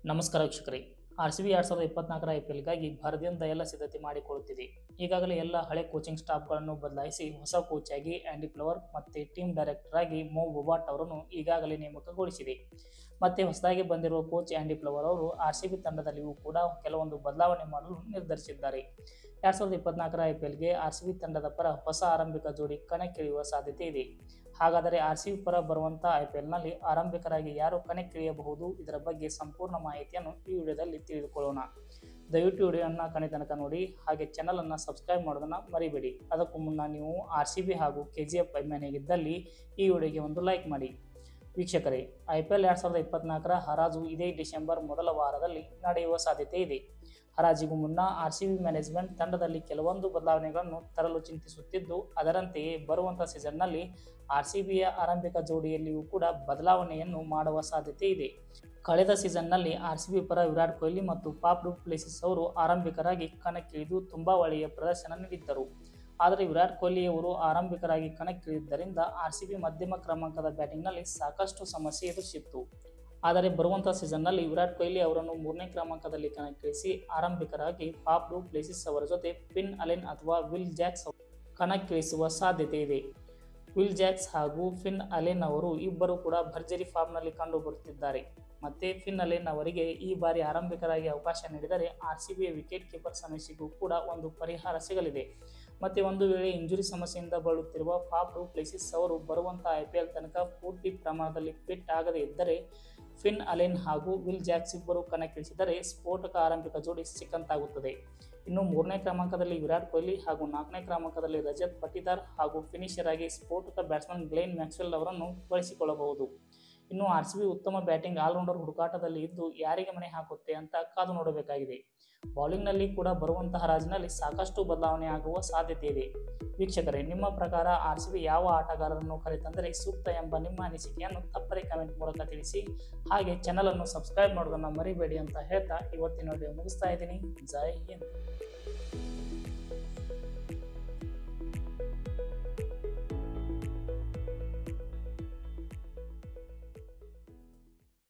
ನಮಸ್ಕಾರ ವೀಕ್ಷಕರೇ R C B ಎರಡು ಸಾವಿರದ ಇಪ್ಪತ್ನಾಲ್ಕರ ಐ ಪಿ ಎಲ್ಗಾಗಿ ಭರದಿಂದ ಎಲ್ಲ ಸಿದ್ಧತೆ ಮಾಡಿಕೊಳ್ಳುತ್ತಿದೆ ಈಗಾಗಲೇ ಎಲ್ಲ ಹಳೆ ಕೋಚಿಂಗ್ ಸ್ಟಾಫ್ಗಳನ್ನು ಬದಲಾಯಿಸಿ ಹೊಸ ಕೋಚ್ ಆಗಿ ಆ್ಯಂಡಿ ಫ್ಲವರ್ ಮತ್ತು ಟೀಮ್ ಡೈರೆಕ್ಟರ್ ಆಗಿ ಮೋ ಬೊಬಾಟ್ ಅವರನ್ನು ಈಗಾಗಲೇ ನೇಮಕಗೊಳಿಸಿದೆ ಮತ್ತೆ ಹೊಸದಾಗಿ ಬಂದಿರುವ ಕೋಚ್ ಆ್ಯಂಡಿ ಫ್ಲವರ್ ಅವರು ಆರ್ ಸಿ ಬಿ ತಂಡದಲ್ಲಿಯೂ ಕೂಡ ಕೆಲವೊಂದು ಬದಲಾವಣೆ ಮಾಡಲು ನಿರ್ಧರಿಸಿದ್ದಾರೆ ಎರಡು ಸಾವಿರದ ಇಪ್ಪತ್ನಾಲ್ಕರ ಐ ಪಿ ಎಲ್ಗೆ ಆರ್ ಸಿ ಬಿ ತಂಡದ ಪರ ಹೊಸ ಆರಂಭಿಕ ಜೋಡಿ ಕಣಕ್ಕಿಳಿಯುವ ಸಾಧ್ಯತೆ ಇದೆ ಹಾಗಾದರೆ ಆರ್ ಸಿ ಬಿ ಪರ ಬರುವಂಥ ಐ ಪಿ ಎಲ್ನಲ್ಲಿ ಆರಂಭಿಕರಾಗಿ ಯಾರು ಕಣಕ್ಕಿಳಿಯಬಹುದು ಇದರ ಬಗ್ಗೆ ಸಂಪೂರ್ಣ ಮಾಹಿತಿಯನ್ನು ಈ ವಿಡಿಯೋದಲ್ಲಿ ತಿಳಿದುಕೊಳ್ಳೋಣ ದಯವಿಟ್ಟು ವಿಡಿಯೋನ ಕಣಿ ತನಕ ನೋಡಿ ಹಾಗೆ ಚಾನಲನ್ನು ಸಬ್ಸ್ಕ್ರೈಬ್ ಮಾಡೋದನ್ನು ಮರಿಬೇಡಿ ಅದಕ್ಕೂ ಮುನ್ನ ನೀವು ಆರ್ ಸಿ ಬಿ ಹಾಗೂ ಕೆ ಜಿ ಎಫ್ ಅಭಿಮಾನಿಯಾಗಿದ್ದಲ್ಲಿ ಈ ವಿಡಿಯೋಗೆ ಒಂದು ಲೈಕ್ ಮಾಡಿ ವೀಕ್ಷಕರೇ ಐ ಪಿ ಎಲ್ ಎರಡು ಸಾವಿರದ ಇಪ್ಪತ್ನಾಲ್ಕರ ಹರಾಜು ಇದೇ ಡಿಸೆಂಬರ್ ಮೊದಲ ವಾರದಲ್ಲಿ ನಡೆಯುವ ಸಾಧ್ಯತೆ ಇದೆ ಹರಾಜಿಗೂ ಮುನ್ನ ಆರ್ ಸಿ ಬಿ ಮ್ಯಾನೇಜ್ಮೆಂಟ್ ತಂಡದಲ್ಲಿ ಕೆಲವೊಂದು ಬದಲಾವಣೆಗಳನ್ನು ತರಲು ಚಿಂತಿಸುತ್ತಿದ್ದು ಅದರಂತೆಯೇ ಬರುವಂಥ ಸೀಸನ್ನಲ್ಲಿ ಆರ್ ಸಿ ಬಿಯ ಆರಂಭಿಕ ಜೋಡಿಯಲ್ಲಿಯೂ ಕೂಡ ಬದಲಾವಣೆಯನ್ನು ಮಾಡುವ ಸಾಧ್ಯತೆ ಇದೆ ಕಳೆದ ಸೀಸನ್ನಲ್ಲಿ ಆರ್ ಸಿ ಬಿ ಪರ ವಿರಾಟ್ ಕೊಹ್ಲಿ ಮತ್ತು ಪಾಪ್ ಡು ಪ್ಲೇಸಿಸ್ ಅವರು ಆರಂಭಿಕರಾಗಿ ಕಣಕ್ಕಿಳಿದು ತುಂಬ ಒಳ್ಳೆಯ ಪ್ರದರ್ಶನ ನೀಡಿದ್ದರು ಆದರೆ ವಿರಾಟ್ ಕೊಹ್ಲಿ ಅವರು ಆರಂಭಿಕರಾಗಿ ಕಣಕ್ಕಿಳಿದ್ದರಿಂದ ಆರ್ ಸಿ ಬಿ ಮಧ್ಯಮ ಕ್ರಮಾಂಕದ ಬ್ಯಾಟಿಂಗ್ನಲ್ಲಿ ಸಾಕಷ್ಟು ಸಮಸ್ಯೆ ಎದುರಿಸಿತ್ತು ಆದರೆ ಬರುವಂಥ ಸೀಸನ್ನಲ್ಲಿ ವಿರಾಟ್ ಕೊಹ್ಲಿ ಅವರನ್ನು ಮೂರನೇ ಕ್ರಮಾಂಕದಲ್ಲಿ ಕಣಕ್ಕಿಳಿಸಿ ಆರಂಭಿಕರಾಗಿ ಪಾಪ್ ಡು ಪ್ಲೇಸಿಸ್ ಅವರ ಜೊತೆ ಪಿನ್ ಅಲೆನ್ ಅಥವಾ ವಿಲ್ ಜಾಕ್ಸ್ ಕಣಕ್ಕಿಳಿಸುವ ಸಾಧ್ಯತೆ ಇದೆ ವಿಲ್ ಜಾಕ್ಸ್ ಹಾಗೂ ಫಿನ್ ಅಲೆನ್ ಅವರು ಇಬ್ಬರು ಕೂಡ ಭರ್ಜರಿ ಫಾರ್ಮ್ನಲ್ಲಿ ಕಂಡು ಬರುತ್ತಿದ್ದಾರೆ ಮತ್ತೆ ಫಿನ್ ಅಲೆನ್ ಅವರಿಗೆ ಈ ಬಾರಿ ಆರಂಭಿಕರಾಗಿ ಅವಕಾಶ ನೀಡಿದರೆ ಆರ್ ಸಿ ಬಿಯ ವಿಕೆಟ್ ಕೀಪರ್ ಸಮಸ್ಯೆಗೂ ಕೂಡ ಒಂದು ಪರಿಹಾರ ಸಿಗಲಿದೆ ಮತ್ತೆ ಒಂದು ವೇಳೆ ಇಂಜುರಿ ಸಮಸ್ಯೆಯಿಂದ ಬಳಲುತ್ತಿರುವ ಫಾಪ್ ಡು ಪ್ಲೇಸಿಸ್ ಅವರು ಬರುವಂಥ ಐ ಪಿ ಎಲ್ ತನಕ ಪೂರ್ತಿ ಪ್ರಮಾಣದಲ್ಲಿ ಫಿಟ್ ಆಗದೇ ಇದ್ದರೆ ಫಿನ್ ಅಲೆನ್ ಹಾಗೂ ವಿಲ್ ಜಾಕ್ಸ್ ಇಬ್ಬರು ಕಣಕ್ಕಿಳಿಸಿದರೆ ಸ್ಫೋಟಕ ಆರಂಭಿಕ ಜೋಡಿ ಸಿಕ್ಕಂತಾಗುತ್ತದೆ ಇನ್ನು ಮೂರನೇ ಕ್ರಮಾಂಕದಲ್ಲಿ ವಿರಾಟ್ ಕೊಹ್ಲಿ ಹಾಗೂ ನಾಲ್ಕನೇ ಕ್ರಮಾಂಕದಲ್ಲಿ ರಜತ್ ಪಟಿದಾರ್ ಹಾಗೂ ಫಿನಿಷರ್ ಆಗಿ ಸ್ಫೋಟಕ ಬ್ಯಾಟ್ಸ್ಮನ್ ಗ್ಲೇನ್ ಮ್ಯಾಕ್ಸ್ವೆಲ್ ಅವರನ್ನು ಬಳಸಿಕೊಳ್ಳಬಹುದು ಇನ್ನು ಆರ್ ಸಿ ಬಿ ಉತ್ತಮ ಬ್ಯಾಟಿಂಗ್ ಆಲ್ರೌಂಡರ್ ಹುಡುಕಾಟದಲ್ಲಿ ಇದ್ದು ಯಾರಿಗೆ ಮನೆ ಹಾಕುತ್ತೆ ಅಂತ ಕಾದು ನೋಡಬೇಕಾಗಿದೆ ಬೌಲಿಂಗ್ನಲ್ಲಿ ಕೂಡ ಬರುವಂತಹ ಹರಾಜಿನಲ್ಲಿ ಸಾಕಷ್ಟು ಬದಲಾವಣೆ ಆಗುವ ಸಾಧ್ಯತೆ ಇದೆ ವೀಕ್ಷಕರೇ ನಿಮ್ಮ ಪ್ರಕಾರ ಆರ್ ಸಿ ಬಿ ಯಾವ ಆಟಗಾರರನ್ನು ಕರೆತಂದರೆ ಸೂಕ್ತ ಎಂಬ ನಿಮ್ಮ ಅನಿಸಿಕೆಯನ್ನು ತಪ್ಪದೆ ಕಮೆಂಟ್ ಮೂಲಕ ತಿಳಿಸಿ ಹಾಗೆ ಚಾನಲನ್ನು ಸಬ್ಸ್ಕ್ರೈಬ್ ಮಾಡೋದನ್ನು ಮರಿಬೇಡಿ ಅಂತ ಹೇಳ್ತಾ ಇವತ್ತಿನ ವಿಡಿಯೋ ಮುಗಿಸ್ತಾ ಇದ್ದೀನಿ ಜೈ ಹಿಂದ್